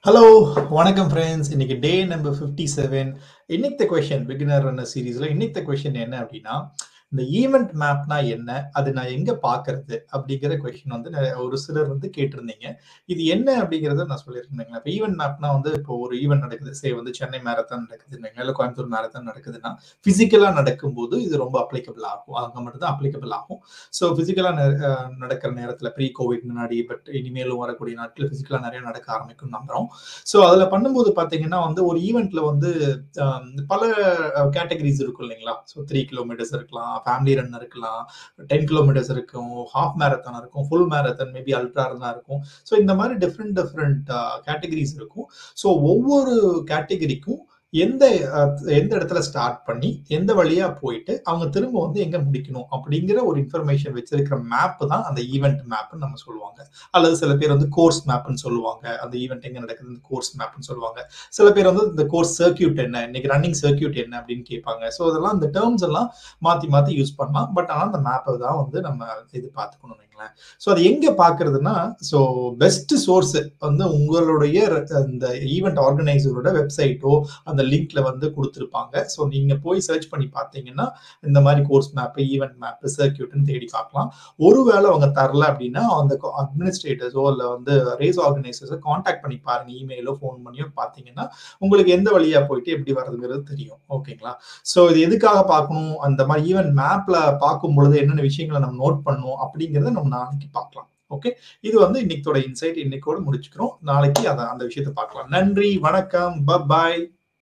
hello வணக்கம் friends இன்னைக்கு day number fifty seven இன்னைக்கு கொஷின் பிகினர் ரன்னர் சீரீஸ்ல இன்னைக்கு கொஷின் என்ன அப்படின்னா இந்த ஈவெண்ட் மேப்னா என்ன அது நான் எங்க பாக்குறது அப்படிங்கிற கொஷின் வந்து நிறைய- ஒரு சிலர் வந்து கேட்டிருந்தீங்க இது என்ன அப்படிங்கறத நான் சொல்லியிருந்தேங்க இப்போ ஈவெண்ட் மேப்னா வந்து இப்போ ஒரு ஈவெண்ட் நடக்குது சே வந்து சென்னை மேரத்தான் நடக்குதுன்னு இல்லை கோயம்புத்தூர் மேரத்தான் நடக்குதுன்னா பிசிக்கலா நடக்கும்போது இது ரொம்ப அப்ளிகபிள் ஆகும் அங்க மட்டும் தான் அப்ளிகபிள் ஆகும் ஸோ பிசிக்கலா நடக்கிற நேரத்துல ப்ரீ கோவிட் முன்னாடி பட் இனிமேலும் வரக்கூடிய நாட்கள் பிசிக்கலா நிறைய நடக்க ஆரம்பிக்கும் நம்புறோம் ஸோ அதில் பண்ணும்போது பார்த்தீங்கன்னா வந்து ஒரு ஈவெண்ட்ல வந்து ஆம், பல கேட்டகரிஸ் இருக்கும் இல்லைங்களா ஸோ த்ரீ கிலோமீட்டர்ஸ் இருக்கலாம் ஃபேமிலி ரன் இருக்கலாம் டென் கிலோமீட்டர்ஸ் இருக்கும் ஹாஃப் மேரத்தான் இருக்கும் ஃபுல் மேரத்தான் மேபி அல்ட்ரா தான் இருக்கும் ஸோ இந்த மாதிரி டிஃப்ரெண்ட் டிஃப்ரெண்ட் கேட்டகரிஸ் இருக்கும் ஸோ ஒவ்வொரு கேட்டகரிக்கும் எந்த அஹ், எந்த இடத்துல ஸ்டார்ட் பண்ணி எந்த வழியா போயிட்டு அவங்க திரும்ப வந்து எங்க முடிக்கணும் அப்படிங்கிற ஒரு இன்ஃபர்மேஷன் வச்சிருக்கிற மேப் தான் அந்த ஈவெண்ட் மேப்னு நம்ம சொல்லுவாங்க அல்லது சில பேர் வந்து கோர்ஸ் மேப்னு சொல்லுவாங்க அந்த ஈவெண்ட் எங்க நடக்குது இந்த கோர்ஸ் மேப்னு சொல்லுவாங்க சில பேர் வந்து இந்த கோர்ஸ் சர்க்கியூட் என்ன இன்னைக்கு ரன்னிங் சர்க்கியூட் என்ன அப்படின்னு கேட்பாங்க ஸோ அதெல்லாம் இந்த டேர்ம்ஸ் எல்லாம் மாத்தி மாத்தி யூஸ் பண்ணலாம் பட் ஆனால் அந்த மேப்பை தான் வந்து நம்ம இது பார்த்துக்கணும் வைங்களேன் ஸோ அது எங்க பார்க்கிறதுனா ஸோ பெஸ்ட் சோர்ஸ் வந்து உங்களுடைய இந்த ஈவெண்ட் ஆர்கனைசரோட வெப்சைட்டோ அந்த லிங்க்ல வந்து கொடுத்துருப்பாங்க ஸோ நீங்க போய் சர்ச் பண்ணி பார்த்தீங்கன்னா இந்த மாதிரி கோர்ஸ் மேப் ஈவெண்ட் மேப் சர்க்கியூட்னு தேடி பார்க்கலாம் ஒருவேளை அவங்க தரல அப்படின்னா அந்த அட்மினிஸ்ட்ரேட்டர்ஸோ இல்லை வந்து ரேஸ் ஆர்கனைசர்ஸோ காண்டாக்ட் பண்ணி பாருங்க இமெயிலோ ஃபோன் பண்ணியோ பார்த்தீங்கன்னா உங்களுக்கு எந்த வழியா போயிட்டு எப்படி வர்றதுங்கிறது தெரியும் ஓகேங்களா ஸோ இது எதுக்காக பார்க்கணும் அந்த மாதிரி ஈவெண்ட் மேப்ல பார்க்கும் பொழுது என்னென்ன விஷயங்களை நம்ம நோட் பண்ணணும் அப்படிங்கிறத நம்ம நாளைக்கு பார்க்கலாம் ஓகே இது வந்து இன்னைக்கோட இன்சைட் இன்னைக்கோட முடிச்சுக்கிறோம் நாளைக்கு அதை அந்த விஷயத்தை பார்க்கலாம் நன்றி வணக்கம் பாய்